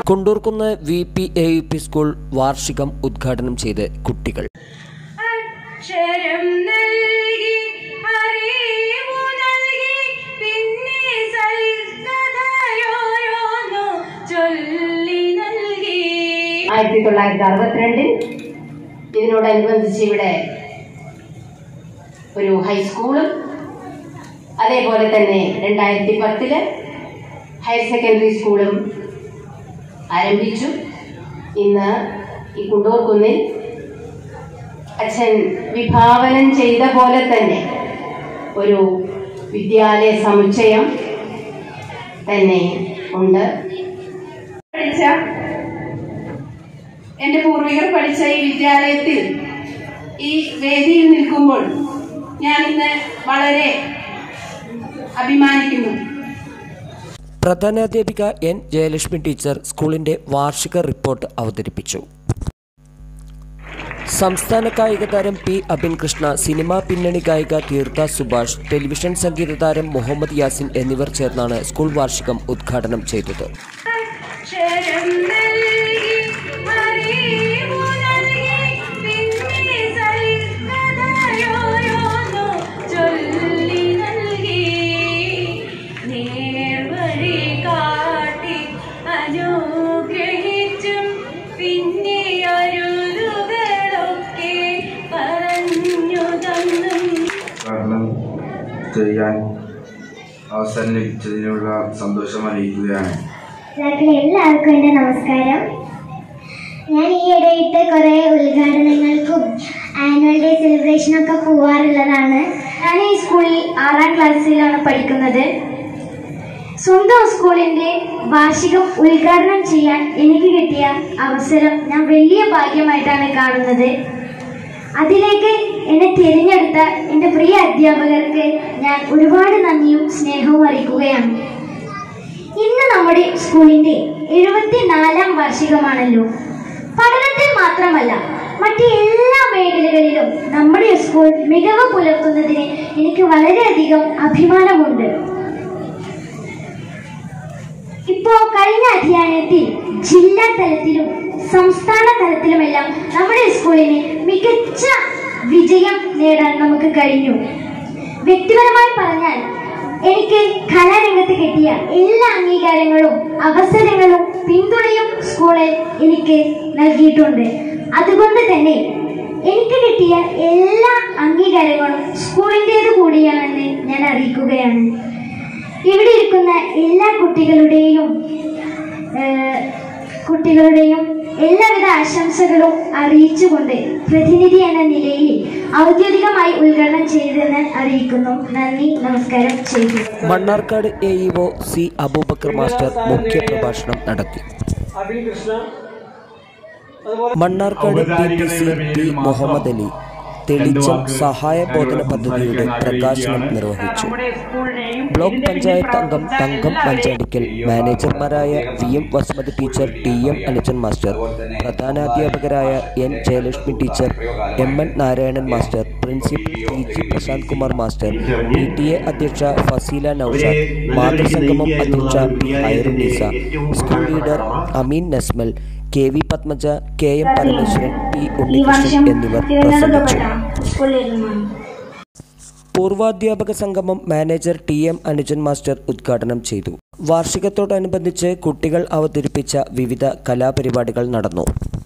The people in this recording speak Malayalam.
Kundoorkunnu V P A U P school വാർഷികം ഉദ്ഘാടനം ചെയ്ത് കുട്ടികൾ അക്ഷരം നൽകി അറിവു നൽകി പിന്നെ സൽക്കഥയോരോന്നു ചൊല്ലി നൽകി ആയിരത്തി തൊള്ളായിരത്തി അറുപത്തിരണ്ടിൽ ഇതിനോടനുബന്ധിച്ച് ഇവിടെ ഒരു ഹൈസ്കൂളും അതേപോലെ തന്നെ രണ്ടായിരത്തി പത്തില് ഹയർ സെക്കൻഡറി സ്കൂളും ആരംഭിച്ചു ഇന്ന് ഈ കുണ്ടൂർക്കുന്നിൽ അച്ഛൻ വിഭാവനം ചെയ്ത പോലെ തന്നെ ഒരു വിദ്യാലയ സമുച്ചയം തന്നെ ഉണ്ട് പഠിച്ച എന്റെ പൂർവികർ പഠിച്ച ഈ വിദ്യാലയത്തിൽ ഈ വേദിയിൽ നിൽക്കുമ്പോൾ ഞാൻ ഇന്ന് വളരെ അഭിമാനിക്കുന്നു പ്രധാനാധ്യാപിക എൻ ജയലക്ഷ്മി ടീച്ചർ സ്കൂളിന്റെ വാർഷിക റിപ്പോർട്ട് അവതരിപ്പിച്ചു സംസ്ഥാന കായിക താരം പി അബിൻ കൃഷ്ണ സിനിമാ പിന്നണി ഗായിക തീർത്ഥ സുഭാഷ് ടെലിവിഷൻ സംഗീത താരം മുഹമ്മദ് യാസിൻ എന്നിവർ ചേർന്നാണ് സ്കൂൾ വാർഷികം ഉദ്ഘാടനം ചെയ്തത് അക്ഷരം നൽകി അറിവു നൽകി പിന്നെ സൽക്കഥയോരോന്നു ചൊല്ലി നൽകി നേർവഴി കാട്ടി അനുഗ്രഹിച്ചും പിന്നെ അരുളുകളൊക്കെ പറഞ്ഞു തന്നും ഉദ്ഘാടനം ചെയ്യാൻ അവസരം ലഭിച്ചതിനുള്ള സന്തോഷം അറിയിക്കുകയാണ് നാട്ടിലെ എല്ലാവർക്കും എൻ്റെ നമസ്കാരം ഞാൻ ഈ ഇടയിട്ട് കുറേ ഉദ്ഘാടനങ്ങൾക്കും ആനുവൽ ഡേ സെലിബ്രേഷനൊക്കെ പോവാറുള്ളതാണ് ഞാൻ ഈ സ്കൂളിൽ ആറാം ക്ലാസ്സിലാണ് പഠിക്കുന്നത് സ്വന്തം സ്കൂളിൻ്റെ വാർഷികം ഉദ്ഘാടനം ചെയ്യാൻ എനിക്ക് കിട്ടിയ അവസരം ഞാൻ വലിയ ഭാഗ്യമായിട്ടാണ് കാണുന്നത് അതിലേക്ക് എന്നെ തിരഞ്ഞെടുത്ത എൻ്റെ പ്രിയ അധ്യാപകർക്ക് ഞാൻ ഒരുപാട് നന്ദിയും സ്നേഹവും അറിയിക്കുകയാണ് ഇന്ന് നമ്മുടെ സ്കൂളിന്റെ എഴുപത്തിനാലാം വാർഷികമാണല്ലോ പഠനത്തിൽ മാത്രമല്ല മറ്റ് എല്ലാ മേഖലകളിലും നമ്മുടെ സ്കൂൾ മികവ് പുലർത്തുന്നതിന് എനിക്ക് വളരെയധികം അഭിമാനമുണ്ട് ഇപ്പോ കഴിഞ്ഞ അധ്യയനത്തിൽ ജില്ലാ തലത്തിലും സംസ്ഥാന തലത്തിലുമെല്ലാം നമ്മുടെ സ്കൂളിന് മികച്ച വിജയം നേടാൻ നമുക്ക് കഴിഞ്ഞു വ്യക്തിപരമായി പറഞ്ഞാൽ എനിക്ക് കലാരംഗത്ത് കിട്ടിയ എല്ലാ അംഗീകാരങ്ങളും അവസരങ്ങളും പിന്തുണയും സ്കൂളിൽ എനിക്ക് നൽകിയിട്ടുണ്ട് അതുകൊണ്ട് തന്നെ എനിക്ക് കിട്ടിയ എല്ലാ അംഗീകാരങ്ങളും സ്കൂളിൻ്റേത് കൂടിയാണെന്ന് ഞാൻ അറിയിക്കുകയാണ് ഇവിടെ ഇരിക്കുന്ന എല്ലാ കുട്ടികളുടെയും ഏഹ്, കുട്ടികളുടെയും എല്ലാവിധ ആശംസകളും അറിയിച്ചുകൊണ്ട് പ്രതിനിധി എന്ന നിലയിൽ ഔദ്യോഗികമായി ഉദ്ഘാടനം ചെയ്തെന്ന് അറിയിക്കുന്നു നന്ദി നമസ്കാരം ചെയ്തു Mannarkkad A E O C Aboobacker master മുഖ്യപ്രഭാഷണം നടത്തി Abin Krishna Mannarkkad P T C T Muhammad Ali തെളിച്ചം സഹായ ബോധന പദ്ധതിയുടെ പ്രകാശനം നിർവഹിച്ചു ബ്ലോക്ക് പഞ്ചായത്ത് അംഗം തങ്കം പഞ്ചാടിക്കൽ മാനേജർമാരായ V M Vasumathi teacher T M Anujan master പ്രധാനാധ്യാപകരായ N Jayalakshmi teacher M N Narayanan master principal T G Prashanth Kumar master P T A അധ്യക്ഷ ഫസീല നൌഷാദ് മാതൃസംഗമം അധ്യക്ഷ P Hairunnisa school leader Ameen Nasmal K V Padmaja K M Parameswaran P Unnikrishnan എന്നിവർ പ്രസംഗിച്ചു പൂർവാധ്യാപക സംഗമം manager T M Anujan master ഉദ്ഘാടനം ചെയ്തു വാർഷികത്തോടനുബന്ധിച്ച് കുട്ടികൾ അവതരിപ്പിച്ച വിവിധ കലാപരിപാടികൾ നടന്നു